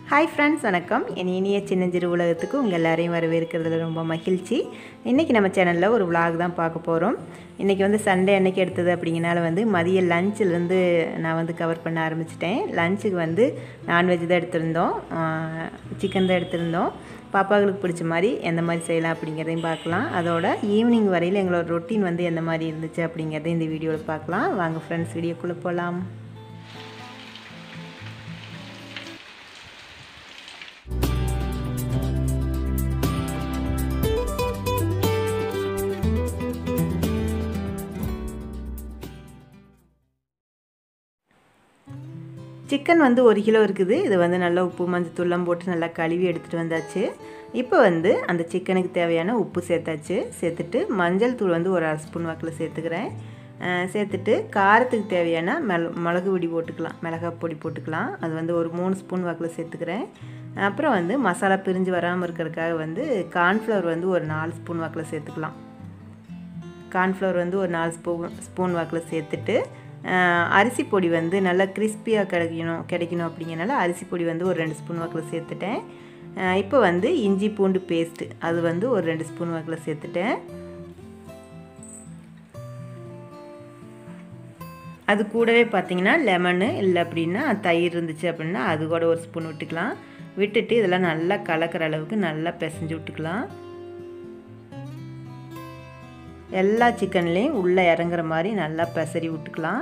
hi friends வணக்கம் என் இனிய சின்னஞ்சிறு உலகத்துக்கு உங்கள் எல்லாரையும் வரவேற்கிறதுல ரொம்ப மகிழ்ச்சி இன்றைக்கி நம்ம சேனலில் ஒரு vlog தான் பார்க்க போகிறோம் இன்றைக்கி வந்து சண்டே அன்னைக்கு எடுத்தது அப்படிங்கனால வந்து மதிய லஞ்சிலேருந்து நான் வந்து கவர் பண்ண ஆரம்பிச்சிட்டேன் லஞ்சுக்கு வந்து நான்வெஜ் தான் எடுத்திருந்தோம் சிக்கன் தான் எடுத்திருந்தோம் பாப்பாங்களுக்கு பிடிச்ச மாதிரி எந்த மாதிரி செய்யலாம் அப்படிங்கிறதையும் பார்க்கலாம் அதோட ஈவினிங் வரையில் எங்களோட ரொட்டீன் வந்து எந்த மாதிரி இருந்துச்சு அப்படிங்கிறதையும் இந்த வீடியோவில் பார்க்கலாம் வாங்க ஃப்ரெண்ட்ஸ் வீடியோக்குள்ளே போகலாம் சிக்கன் வந்து ஒரு கிலோ இருக்குது இது வந்து நல்லா உப்பு மஞ்சத்தூள்லாம் போட்டு நல்லா கழுவி எடுத்துகிட்டு வந்தாச்சு இப்போ வந்து அந்த சிக்கனுக்கு தேவையான உப்பு சேர்த்தாச்சு சேர்த்துட்டு மஞ்சள் தூள் வந்து ஒரு அரை ஸ்பூன் வாக்கில் சேர்த்துக்கிறேன் சேர்த்துட்டு காரத்துக்கு தேவையான மெள மிளகு பொடி போட்டுக்கலாம் மிளகாய் பொடி போட்டுக்கலாம் அது வந்து ஒரு மூணு ஸ்பூன் வாக்கில் சேர்த்துக்கிறேன் அப்புறம் வந்து மசாலா பிரிஞ்சு வராமல் இருக்கிறதுக்காக வந்து கார்ன்ஃப்ளவர் வந்து ஒரு நாலு ஸ்பூன் வாக்கில் சேர்த்துக்கலாம் கார்ன்ஃப்ளவர் வந்து ஒரு நாலு ஸ்பூன் ஸ்பூன் வாக்கில் சேர்த்துட்டு அரிசி பொடி வந்து நல்லா கிறிஸ்பியாக கிடைக்கணும் கிடைக்கணும் அப்படிங்கிறனால அரிசி பொடி வந்து ஒரு ரெண்டு ஸ்பூன் வாக்கில் சேர்த்துட்டேன் இப்போ வந்து இஞ்சி பூண்டு பேஸ்ட்டு அது வந்து ஒரு ரெண்டு ஸ்பூன் வாக்கில் சேர்த்துட்டேன் அது கூடவே பார்த்தீங்கன்னா லெமனு இல்லை அப்படின்னா தயிர் இருந்துச்சு அப்படின்னா அது கூட ஒரு ஸ்பூன் விட்டுக்கலாம் விட்டுட்டு இதெல்லாம் நல்லா கலக்கிற அளவுக்கு நல்லா பிசைஞ்சு விட்டுக்கலாம் எல்லா சிக்கன்லேயும் உள்ளே இறங்குற மாதிரி நல்லா பெசரி விட்டுக்கலாம்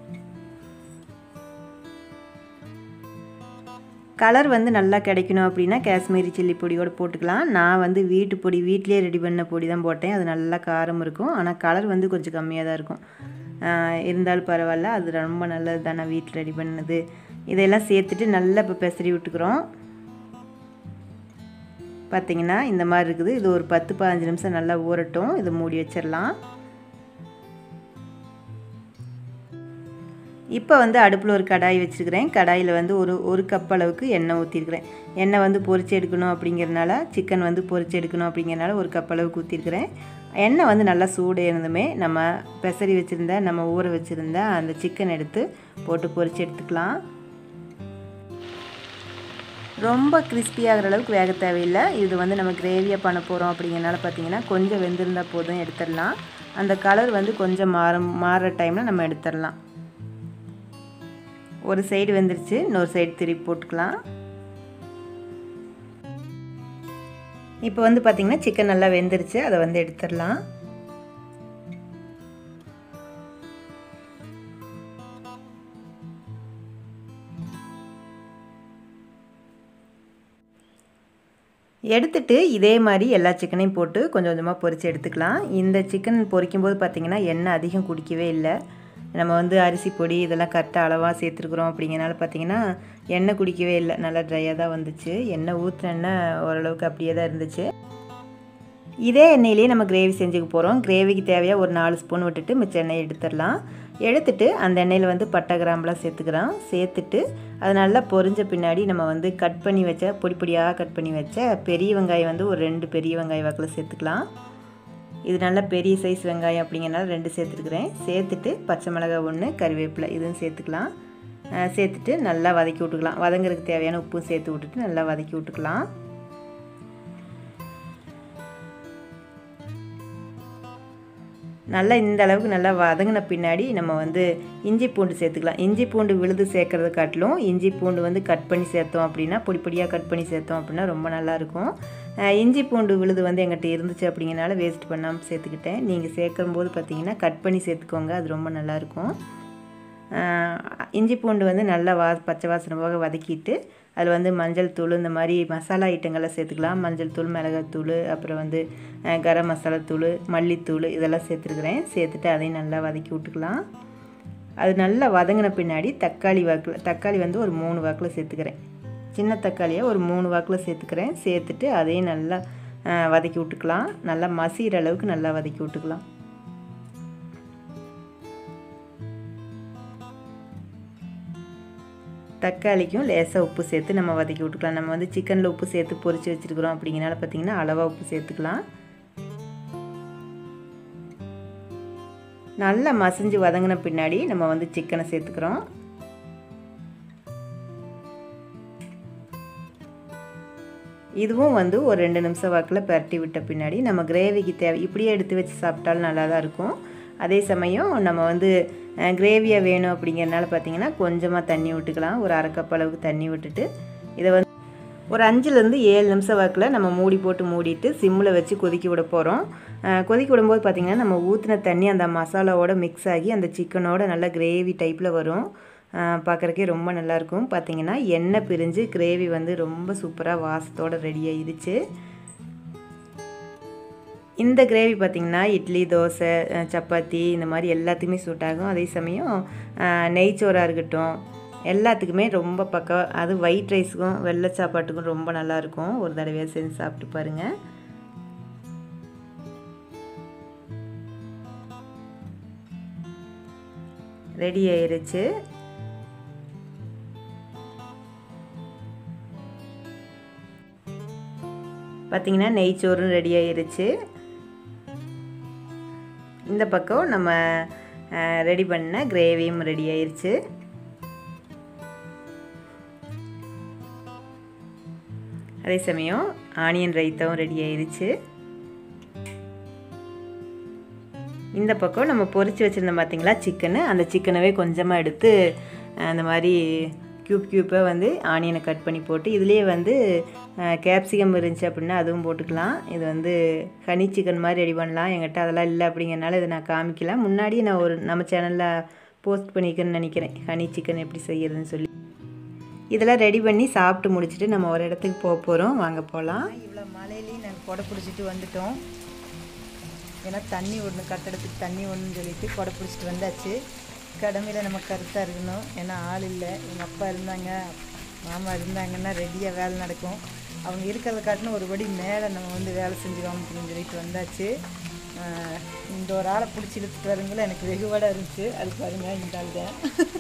கலர் வந்து நல்லா கிடைக்கணும் அப்படின்னா காஷ்மீரி சில்லி பொடியோடு போட்டுக்கலாம் நான் வந்து வீட்டு பொடி வீட்டிலே ரெடி பண்ண பொடி தான் போட்டேன் அது நல்லா காரம் இருக்கும் ஆனால் கலர் வந்து கொஞ்சம் கம்மியாக தான் இருக்கும் இருந்தாலும் பரவாயில்ல அது ரொம்ப நல்லது தானே வீட்டில் ரெடி பண்ணது இதெல்லாம் சேர்த்துட்டு நல்லா இப்போ பெசரி விட்டுக்கிறோம் பார்த்திங்கன்னா இந்த மாதிரி இருக்குது இது ஒரு பத்து பதினஞ்சு நிமிஷம் நல்லா ஊறட்டும் இதை மூடி வச்சிடலாம் இப்போ வந்து அடுப்பில் ஒரு கடாய் வச்சுருக்கிறேன் கடாயில் வந்து ஒரு ஒரு கப் அளவுக்கு எண்ணெய் ஊற்றிருக்கிறேன் எண்ணெய் வந்து பொரிச்சு எடுக்கணும் அப்படிங்கிறனால சிக்கன் வந்து பொரிச்சு எடுக்கணும் அப்படிங்கிறனால ஒரு கப் அளவுக்கு ஊற்றிருக்கிறேன் எண்ணெய் வந்து நல்லா சூடு இருந்துமே நம்ம பெசரி வச்சுருந்த நம்ம ஊற வச்சுருந்த அந்த சிக்கன் எடுத்து போட்டு பொரிச்சு எடுத்துக்கலாம் ரொம்ப கிறிஸ்பியாகிற அளவுக்கு வேக தேவையில்லை இது வந்து நம்ம கிரேவியாக பண்ண போகிறோம் அப்படிங்கிறனால பார்த்தீங்கன்னா கொஞ்சம் வெந்திருந்தால் போதும் எடுத்துடலாம் அந்த கலர் வந்து கொஞ்சம் மாற மாறுற டைமில் நம்ம எடுத்துடலாம் ஒரு சைடு வெந்துருச்சு இன்னொரு சைடு திருப்பி போட்டுக்கலாம் இப்போ வந்து பார்த்திங்கன்னா சிக்கன் நல்லா வெந்துருச்சு அதை வந்து எடுத்துடலாம் எடுத்துட்டு இதே மாதிரி எல்லா சிக்கனையும் போட்டு கொஞ்சம் கொஞ்சமாக பொரித்து எடுத்துக்கலாம் இந்த சிக்கன் பொரிக்கும்போது பார்த்திங்கன்னா எண்ணெய் அதிகம் குடிக்கவே இல்லை நம்ம வந்து அரிசி பொடி இதெல்லாம் கரெக்டாக அளவாக சேர்த்துருக்குறோம் அப்படிங்கிறனால பார்த்திங்கன்னா எண்ணெய் குடிக்கவே இல்லை நல்லா ட்ரையாக தான் வந்துச்சு எண்ணெய் ஊற்றின எண்ணெய் ஓரளவுக்கு அப்படியே தான் இருந்துச்சு இதே எண்ணெயிலேயே நம்ம கிரேவி செஞ்சுக்க போகிறோம் கிரேவிக்கு தேவையாக ஒரு நாலு ஸ்பூன் விட்டுட்டு மிச்ச எண்ணெய் எடுத்துடலாம் எடுத்துட்டு அந்த எண்ணெயில் வந்து பட்டை கிராம்பெலாம் சேர்த்துக்கிறோம் சேர்த்துட்டு அது நல்லா பொரிஞ்ச பின்னாடி நம்ம வந்து கட் பண்ணி வச்ச பொடி பொடியாக கட் பண்ணி வச்ச பெரிய வெங்காயம் வந்து ஒரு ரெண்டு பெரிய வெங்காய வாக்கில் சேர்த்துக்கலாம் இது நல்ல பெரிய சைஸ் வெங்காயம் அப்படிங்கிறனால ரெண்டு சேர்த்துருக்குறேன் சேர்த்துட்டு பச்சை மிளகாய் ஒன்று கறிவேப்பிலை இதுவும் சேர்த்துக்கலாம் சேர்த்துட்டு நல்லா வதக்கி விட்டுக்கலாம் வதங்குறதுக்கு தேவையான உப்பும் சேர்த்து விட்டுட்டு நல்லா வதக்கி விட்டுக்கலாம் நல்லா இந்த அளவுக்கு நல்லா வதங்கின பின்னாடி நம்ம வந்து இஞ்சி பூண்டு சேர்த்துக்கலாம் இஞ்சி பூண்டு விழுது சேர்க்குறத காட்டிலும் இஞ்சி பூண்டு வந்து கட் பண்ணி சேர்த்தோம் அப்படின்னா பொடி பொடியாக கட் பண்ணி சேர்த்தோம் அப்படின்னா ரொம்ப நல்லாயிருக்கும் இஞ்சி பூண்டு விழுது வந்து எங்கிட்ட இருந்துச்சு அப்படிங்கிறனால வேஸ்ட் பண்ணாமல் சேர்த்துக்கிட்டேன் நீங்கள் சேர்க்கும்போது பார்த்தீங்கன்னா கட் பண்ணி சேர்த்துக்கோங்க அது ரொம்ப நல்லாயிருக்கும் இஞ்சி பூண்டு வந்து நல்லா வா பச்சை வாசனை போக வதக்கிட்டு அதில் வந்து மஞ்சள் தூள் இந்த மாதிரி மசாலா ஐட்டங்கள்லாம் சேர்த்துக்கலாம் மஞ்சள் தூள் மிளகாத்தூள் அப்புறம் வந்து கரம் மசாலா தூள் மல்லித்தூள் இதெல்லாம் சேர்த்துருக்குறேன் சேர்த்துட்டு அதையும் நல்லா வதக்கி விட்டுக்கலாம் அது நல்லா வதங்கின பின்னாடி தக்காளி வாக்கில் தக்காளி வந்து ஒரு மூணு வாக்கில் சேர்த்துக்கிறேன் சின்ன தக்காளியை ஒரு மூணு வாக்கில் சேர்த்துக்கிறேன் சேர்த்துட்டு அதையும் நல்லா வதக்கி விட்டுக்கலாம் நல்லா மசிகிற அளவுக்கு நல்லா வதக்கி விட்டுக்கலாம் தக்காளிக்கும் லேசாக உப்பு சேர்த்து நம்ம வதக்கி விட்டுக்கலாம் நம்ம வந்து சிக்கனில் உப்பு சேர்த்து பொரித்து வச்சுருக்குறோம் அப்படிங்கிறனால பார்த்திங்கன்னா அளவாக உப்பு சேர்த்துக்கலாம் நல்லா மசிஞ்சு வதங்கின பின்னாடி நம்ம வந்து சிக்கனை சேர்த்துக்கிறோம் இதுவும் வந்து ஒரு ரெண்டு நிமிஷம் வாக்கில் பரட்டி விட்ட பின்னாடி நம்ம கிரேவிக்கு தேவை இப்படியே எடுத்து வச்சு சாப்பிட்டாலும் நல்லா தான் இருக்கும் அதே சமயம் நம்ம வந்து கிரேவியாக வேணும் அப்படிங்கிறனால பார்த்தீங்கன்னா கொஞ்சமாக தண்ணி விட்டுக்கலாம் ஒரு அரை கப் அளவுக்கு தண்ணி விட்டுட்டு இதை வந்து ஒரு அஞ்சுலேருந்து ஏழு நிமிஷம் வாக்கில் நம்ம மூடி போட்டு மூடிட்டு சிம்மில் வச்சு கொதிக்க விட போகிறோம் கொதிக்க விடும்போது பார்த்திங்கன்னா நம்ம ஊற்றின தண்ணி அந்த மசாலாவோட மிக்ஸ் ஆகி அந்த சிக்கனோட நல்லா கிரேவி டைப்பில் வரும் பார்க்குறக்கே ரொம்ப நல்லாயிருக்கும் பார்த்திங்கன்னா எண்ணெய் பிரிஞ்சு கிரேவி வந்து ரொம்ப சூப்பராக வாசத்தோடு ரெடி ஆயிடுச்சு இந்த கிரேவி பார்த்திங்கன்னா இட்லி தோசை சப்பாத்தி இந்த மாதிரி எல்லாத்துக்குமே சூட் ஆகும் அதே சமயம் நெய்ச்சோறாக இருக்கட்டும் எல்லாத்துக்குமே ரொம்ப பக்கம் அது ஒயிட் ரைஸுக்கும் வெள்ளை சாப்பாட்டுக்கும் ரொம்ப நல்லாயிருக்கும் ஒரு தடவையாக செஞ்சு சாப்பிட்டு பாருங்கள் ரெடி ஆயிருச்சு பார்த்திங்கன்னா நெய்ச்சோறும் ரெடி ஆயிருச்சு இந்த பக்கம் நம்ம ரெடி பண்ண கிரேவியும் ரெடி ஆயிருச்சு அதே சமயம் ஆனியன் ரைத்தாவும் ரெடி ஆயிருச்சு இந்த பக்கம் நம்ம பொரித்து வச்சுருந்தோம் பார்த்தீங்களா சிக்கனு அந்த சிக்கனவே கொஞ்சமாக எடுத்து அந்த மாதிரி க்யூப் க்யூப்பாக வந்து ஆனியனை கட் பண்ணி போட்டு இதுலேயே வந்து கேப்சிகம் இருந்துச்சு அப்படின்னா அதுவும் போட்டுக்கலாம் இது வந்து ஹனி சிக்கன் மாதிரி ரெடி பண்ணலாம் எங்கிட்ட அதெல்லாம் இல்லை அப்படிங்கிறனால இதை நான் காமிக்கல முன்னாடியே நான் ஒரு நம்ம சேனலில் போஸ்ட் பண்ணிக்கிறேன்னு நினைக்கிறேன் ஹனி சிக்கன் எப்படி செய்யறதுன்னு சொல்லி இதெல்லாம் ரெடி பண்ணி சாப்பிட்டு முடிச்சுட்டு நம்ம ஒரு இடத்துக்கு போக போகிறோம் வாங்க போகலாம் இவ்வளோ மழையிலையும் நாங்கள் கொடை பிடிச்சிட்டு வந்துட்டோம் ஏன்னா தண்ணி ஒன்று கட்டடத்துக்கு தண்ணி ஒன்றுன்னு சொல்லிட்டு கொடை பிடிச்சிட்டு வந்தாச்சு கடமையில் நம்ம கருத்தாக இருக்கணும் ஏன்னா ஆள் இல்லை எங்கள் அப்பா இருந்தாங்க மாமா இருந்தாங்கன்னா ரெடியாக வேலை நடக்கும் அவங்க இருக்கிறத காட்டின ஒரு படி மேலே நம்ம வந்து வேலை செஞ்சு காமிக்கணும்னு சொல்லிட்டு வந்தாச்சு இந்த ஒரு ஆளை பிடிச்சி இழுத்துட்டு வரங்கள எனக்கு வெகுவாடாக இருந்துச்சு அது பாருங்க இந்த ஆள் தான்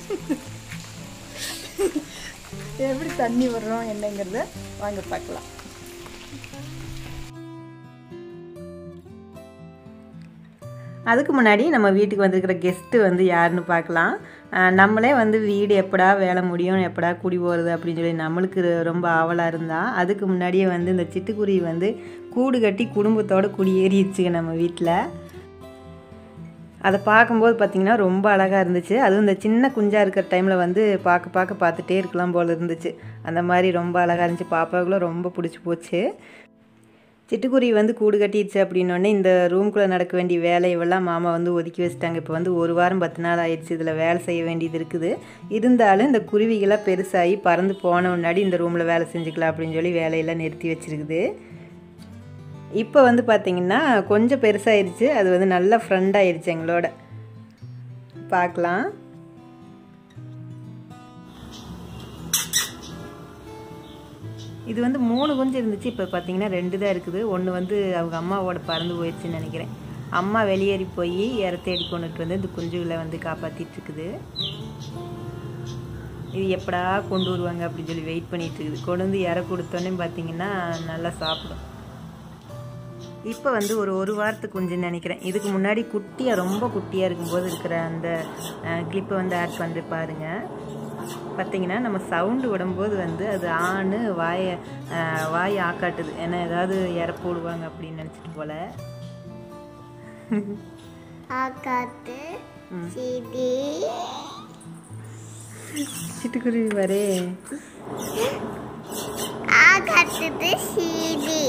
எப்படி தண்ணி வர்றோம் என்னங்கிறத வாங்க பார்க்கலாம் அதுக்கு முன்னாடி நம்ம வீட்டுக்கு வந்திருக்கிற கெஸ்ட்டு வந்து யாருன்னு பார்க்கலாம் நம்மளே வந்து வீடு எப்படா வேலை முடியும் எப்படா குடி போகிறது அப்படின்னு சொல்லி நம்மளுக்கு ரொம்ப ஆவலாக இருந்தால் அதுக்கு முன்னாடியே வந்து இந்த சிட்டுக்குருவி வந்து கூடு கட்டி குடும்பத்தோடு குடியேறிடுச்சுங்க நம்ம வீட்டில் அதை பார்க்கும்போது பார்த்திங்கன்னா ரொம்ப அழகாக இருந்துச்சு அதுவும் இந்த சின்ன குஞ்சாக இருக்கிற டைமில் வந்து பார்க்க பார்க்க பார்த்துட்டே இருக்கலாம் போல் இருந்துச்சு அந்த மாதிரி ரொம்ப அழகாக இருந்துச்சு பாப்பாவுக்குள்ள ரொம்ப பிடிச்சி போச்சு சிட்டுக்குருவி வந்து கூடு கட்டிடுச்சு அப்படின்னோடனே இந்த ரூம்குள்ளே நடக்க வேண்டிய வேலையெல்லாம் மாமா வந்து ஒதுக்கி வச்சுட்டாங்க இப்போ வந்து ஒரு வாரம் பத்து நாள் ஆயிடுச்சு இதில் வேலை செய்ய வேண்டியது இருக்குது இருந்தாலும் இந்த குருவிகளாக பெருசாகி பறந்து போன முன்னாடி இந்த ரூமில் வேலை செஞ்சுக்கலாம் அப்படின்னு சொல்லி வேலையெல்லாம் நிறுத்தி வச்சுருக்குது இப்போ வந்து பார்த்திங்கன்னா கொஞ்சம் பெருசாகிடுச்சு அது வந்து நல்லா ஃப்ரெண்ட் ஆயிடுச்சு எங்களோட பார்க்கலாம் இது வந்து மூணு குஞ்சு இருந்துச்சு இப்போ பார்த்தீங்கன்னா ரெண்டு தான் இருக்குது ஒன்று வந்து அவங்க அம்மாவோட பறந்து போயிடுச்சுன்னு நினைக்கிறேன் அம்மா வெளியேறி போய் இற தேடி கொண்டுட்டு வந்து இந்த குஞ்சுகளை வந்து காப்பாற்றிட்டு இருக்குது இது எப்படா கொண்டு வருவாங்க அப்படின்னு சொல்லி வெயிட் பண்ணிட்டு இருக்குது கொண்டு வந்து இற கொடுத்தோன்னே பார்த்தீங்கன்னா நல்லா சாப்பிடும் இப்போ வந்து ஒரு ஒரு வாரத்துக்கு குஞ்சுன்னு நினைக்கிறேன் இதுக்கு முன்னாடி குட்டியாக ரொம்ப குட்டியாக இருக்கும்போது இருக்கிற அந்த கிளிப்பை வந்து ஆட் பண்ணி பாருங்கள் பார்த்தீங்கன்னா நம்ம சவுண்டு விடும்போது வந்து அது ஆணு வாயை வாய் ஆக்காட்டுது ஏன்னா ஏதாவது இற போடுவாங்க அப்படின்னு நினச்சிட்டு போல ஆகாத்து சிடி சிட்டுக்குருவி வரே ஆகாத்துது சிடி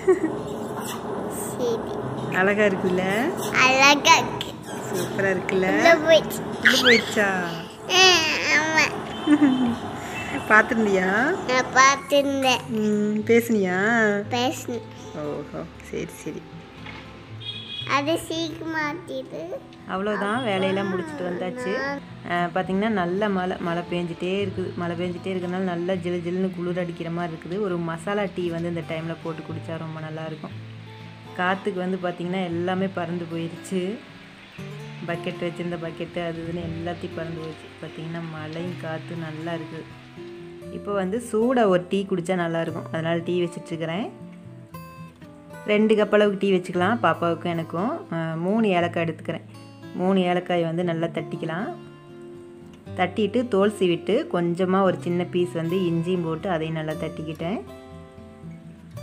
சிடி அழகா இருக்குல்ல அழகா இருக்கு சூப்பராக இருக்குல்ல உள்ள போயிடுச்சு உள்ள போயிடுச்சா ஆ, ஆமா பார்த்துருந்தியா நான் பார்த்துருந்தேன் ம், பேசுனியா பேசணும் ஓஹோ சரி சரி அது சீக்கிரமாட்டிது அவ்வளோதான் வேலையெல்லாம் முடிச்சுட்டு வந்தாச்சு அஹ் பார்த்தீங்கன்னா நல்ல மழை மழை பெஞ்சிட்டே இருக்குது மழை பெஞ்சிட்டே இருக்கிறதுனால நல்லா ஜிலு ஜிலுன்னு குளிர் அடிக்கிற மாதிரி இருக்குது ஒரு மசாலா டீ வந்து இந்த டைமில் போட்டு குடித்தா ரொம்ப நல்லாயிருக்கும் காற்றுக்கு வந்து பார்த்திங்கன்னா எல்லாமே பறந்து போயிடுச்சு பக்கெட் வச்சுருந்த பக்கெட்டு அது இதுன்னு எல்லாத்தையும் பறந்து போயிடுச்சு பார்த்திங்கன்னா மழையும் காற்று நல்லா இருக்குது இப்போ வந்து சூடாக ஒரு டீ குடித்தா நல்லாயிருக்கும் அதனால் டீ வச்சிட்ருக்கிறேன் ரெண்டு கப் அளவுக்கு டீ வச்சுக்கலாம் பாப்பாவுக்கும் எனக்கும் அஹ், மூணு ஏலக்காய் எடுத்துக்கிறேன் மூணு ஏலக்காய் வந்து நல்லா தட்டிக்கலாம் தட்டிட்டு தோல் சீவிட்டு கொஞ்சமாக ஒரு சின்ன பீஸ் வந்து இஞ்சியும் போட்டு அதையும் நல்லா தட்டிக்கிட்டேன்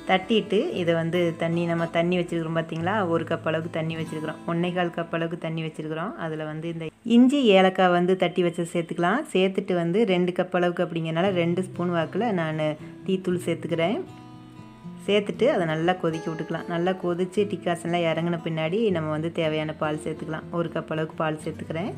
தட்டிட்டு இதை வந்து தண்ணி நம்ம தண்ணி வச்சுருக்கிறோம் பார்த்தீங்களா ஒரு கப் அளவுக்கு தண்ணி வச்சுருக்கிறோம் ஒன்றே கால் கப் அளவுக்கு தண்ணி வச்சுருக்கிறோம் அதில் வந்து இந்த இஞ்சி ஏலக்காய் வந்து தட்டி வச்சு சேர்த்துக்கலாம் சேர்த்துட்டு வந்து ரெண்டு கப் அளவுக்கு அப்படிங்கிறனால ரெண்டு ஸ்பூன் வாக்கில் நான் டீத்தூள் சேர்த்துக்கிறேன் சேர்த்துட்டு அதை நல்லா கொதிக்க விட்டுக்கலாம் நல்லா கொதித்து டிக்காசன்லாம் இறங்கின பின்னாடி நம்ம வந்து தேவையான பால் சேர்த்துக்கலாம் ஒரு கப் அளவுக்கு பால் சேர்த்துக்கிறேன்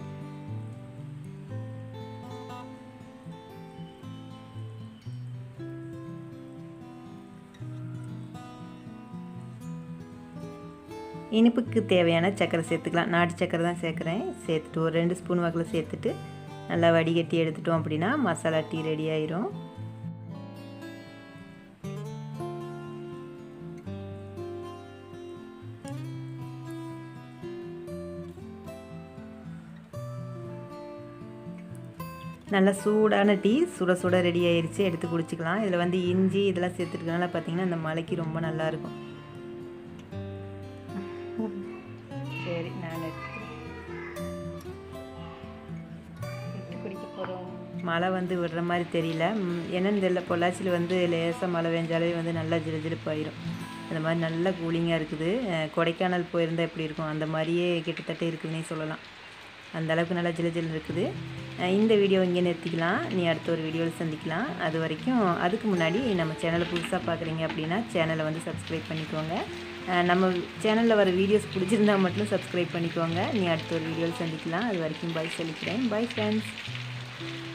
இனிப்புக்கு தேவையான சர்க்கரை சேர்த்துக்கலாம் நாட்டு சர்க்கரை தான் சேர்க்குறேன் சேர்த்துட்டு ஒரு ரெண்டு ஸ்பூன் வாக்கில் சேர்த்துட்டு நல்லா வடிகட்டி எடுத்துட்டோம் அப்படின்னா மசாலா டீ ரெடி ஆயிரும் நல்லா சூடான டீ சுட சுட ரெடி ஆயிடுச்சு எடுத்து குடிச்சிக்கலாம் இதில் வந்து இஞ்சி இதெல்லாம் சேர்த்துருக்கனால பார்த்தீங்கன்னா அந்த மலைக்கு ரொம்ப நல்லாயிருக்கும் சரி நான் குடிக்க போகிறோம் மழை வந்து விடுற மாதிரி தெரியல ம், என்னன்னு தெரியல பொள்ளாச்சியில் வந்து லேசாக மழை பெஞ்சாலே வந்து நல்லா ஜிலு ஜிலுப்பாயிரும் அந்த மாதிரி நல்ல கூலிங்காக இருக்குது அஹ், கொடைக்கானல் போயிருந்தால் எப்படி இருக்கும் அந்த மாதிரியே கிட்டத்தட்ட இருக்குதுன்னே சொல்லலாம் அந்த அளவுக்கு நல்லா ஜிலு ஜிலுன்னு இருக்குது அஹ், இந்த வீடியோ இங்கே நிறுத்திக்கலாம் நீ அடுத்த ஒரு வீடியோவில் சந்திக்கலாம் அது வரைக்கும் அதுக்கு முன்னாடி நம்ம சேனலை புதுசாக பார்க்குறீங்க அப்படின்னா சேனலை வந்து சப்ஸ்கிரைப் பண்ணிக்கோங்க அஹ், நம்ம சேனலில் வர வீடியோஸ் பிடிச்சிருந்தா மட்டும் சப்ஸ்கிரைப் பண்ணிக்கோங்க நீ அடுத்த ஒரு வீடியோவில் சந்திக்கலாம் அது வரைக்கும் பாய் சொல்லிக்கிறேன் பாய் ஃப்ரெண்ட்ஸ்